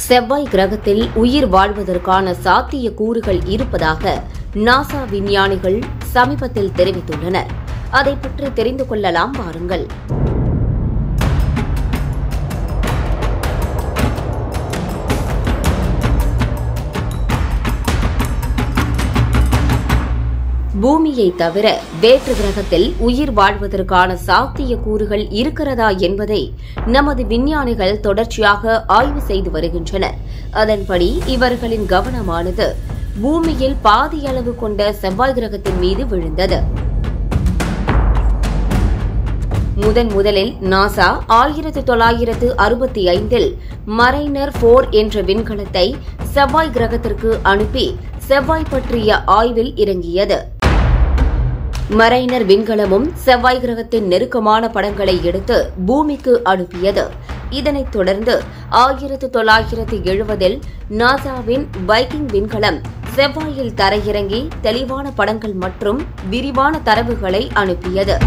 செவ்வாய் கிரகத்தில் உயிர் வாழ்வதற்கான சாத்திய கூறுகள் இருப்பதாக நாசா விஞ்ஞானிகள் சமீபத்தில் தெரிவித்துள்ளனர் அதை பற்றி தெரிந்து கொள்ளலாம் வாருங்கள் பூமியை தவிர வேற்று கிரகத்தில் உயிர் வாழ்வதற்கான சாத்திய கூறுகள் இருக்கிறதா என்பதை நமது விஞ்ஞானிகள் தொடர்ச்சியாக ஆய்வு செய்து வருகின்றனர் அதன்படி இவர்களின் கவனமானது பூமியில் பாதியளவு கொண்ட செவ்வாய் கிரகத்தின் மீது விழுந்தது முதன் முதலில் நாசா ஆயிரத்து தொள்ளாயிரத்து அறுபத்தி ஐந்தில் மரைனர் போர் என்ற விண்கலத்தை செவ்வாய் கிரகத்திற்கு அனுப்பி செவ்வாய் பற்றிய ஆய்வில் இறங்கியது மரைனர் விண்கலமும் செவ்வாய் கிரகத்தின் நெருக்கமான படங்களை எடுத்து பூமிக்கு அனுப்பியது இதனைத் தொடர்ந்து ஆயிரத்து தொள்ளாயிரத்து எழுபதில் நாசாவின் வைக்கிங் விண்கலம் செவ்வாயில் தரையிறங்கி தெளிவான படங்கள் மற்றும் விரிவான தரவுகளை அனுப்பியது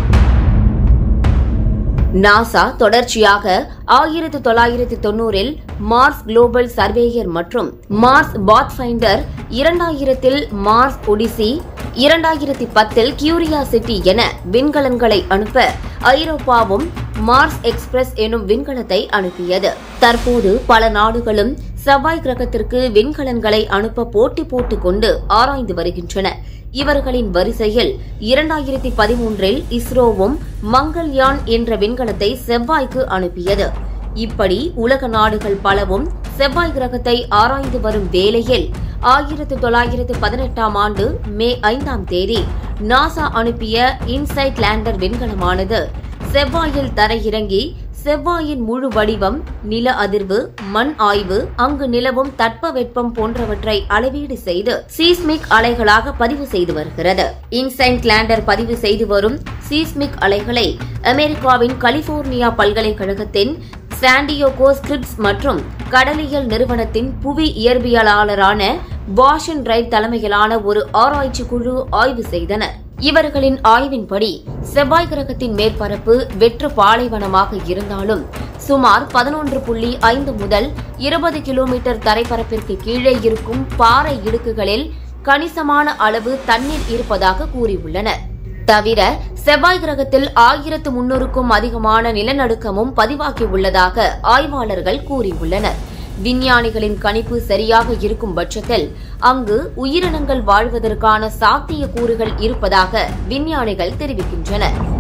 நாசா தொடர்ச்சியாக ஆயிரத்து தொள்ளாயிரத்து தொன்னூறில் மார்ஸ் குளோபல் சர்வேயர் மற்றும் மார்ஸ் பாத்ஃபைண்டர் இரண்டாயிரத்தில் மார்ஸ் ஒடிசி இரண்டாயிரத்தி பத்தில் கியூரியாசிட்டி என விண்கலன்களை அனுப்ப ஐரோப்பாவும் மார்ஸ் எக்ஸ்பிரஸ் எனும் விண்கலத்தை அனுப்பியது தற்போது பல நாடுகளும் செவ்வாய் கிரகத்திற்கு விண்கலன்களை அனுப்ப போட்டி போட்டுக் கொண்டு ஆராய்ந்து வருகின்றன இவர்களின் வரிசையில் இரண்டாயிரத்தி பதிமூன்றில் இஸ்ரோவும் மங்கள்யான் என்ற விண்கலத்தை செவ்வாய்க்கு அனுப்பியது இப்படி உலக நாடுகள் பலவும் செவ்வாய் கிரகத்தை ஆராய்ந்து வரும் வேளையில் ஆயிரத்து தொள்ளாயிரத்து பதினெட்டாம் ஆண்டு மே ஐந்தாம் தேதி நாசா அனுப்பிய இன்சைட் லேண்டர் விண்கலமானது செவ்வாயில் தரையிறங்கி செவ்வாயின் முழு வடிவம் நில அதிர்வு மண் ஆய்வு அங்கு நிலவும் தட்பவெப்பம் போன்றவற்றை அளவீடு செய்து சீஸ்மிக் அலைகளாக பதிவு செய்து வருகிறது இன்சைன்ட் லேண்டர் பதிவு செய்து வரும் சீஸ்மிக் அலைகளை அமெரிக்காவின் கலிபோர்னியா பல்கலைக்கழகத்தின் சாண்டியோகோ ஸ்கிரிப்ஸ் மற்றும் கடலியல் நிறுவனத்தின் புவி இயற்பியலாளரான பாஷன் ரைட் தலைமையிலான ஒரு ஆராய்ச்சி குழு ஆய்வு செய்தனர் இவர்களின் ஆய்வின்படி செவ்வாய் கிரகத்தின் மேற்பரப்பு வெற்று பாலைவனமாக இருந்தாலும் சுமார் பதினொன்று புள்ளி ஐந்து முதல் இருபது கிலோமீட்டர் தரைப்பரப்பிற்கு கீழே இருக்கும் பாறை இடுக்குகளில் கணிசமான அளவு தண்ணீர் இருப்பதாக கூறியுள்ளனர் தவிர செவ்வாய் கிரகத்தில் ஆயிரத்து முன்னூறுக்கும் அதிகமான நிலநடுக்கமும் பதிவாகியுள்ளதாக ஆய்வாளர்கள் கூறியுள்ளனர் விஞ்ஞானிகளின் கணிப்பு சரியாக இருக்கும் பட்சத்தில் அங்கு உயிரினங்கள் வாழ்வதற்கான சாத்திய கூறுகள் இருப்பதாக விஞ்ஞானிகள் தெரிவிக்கின்றனர்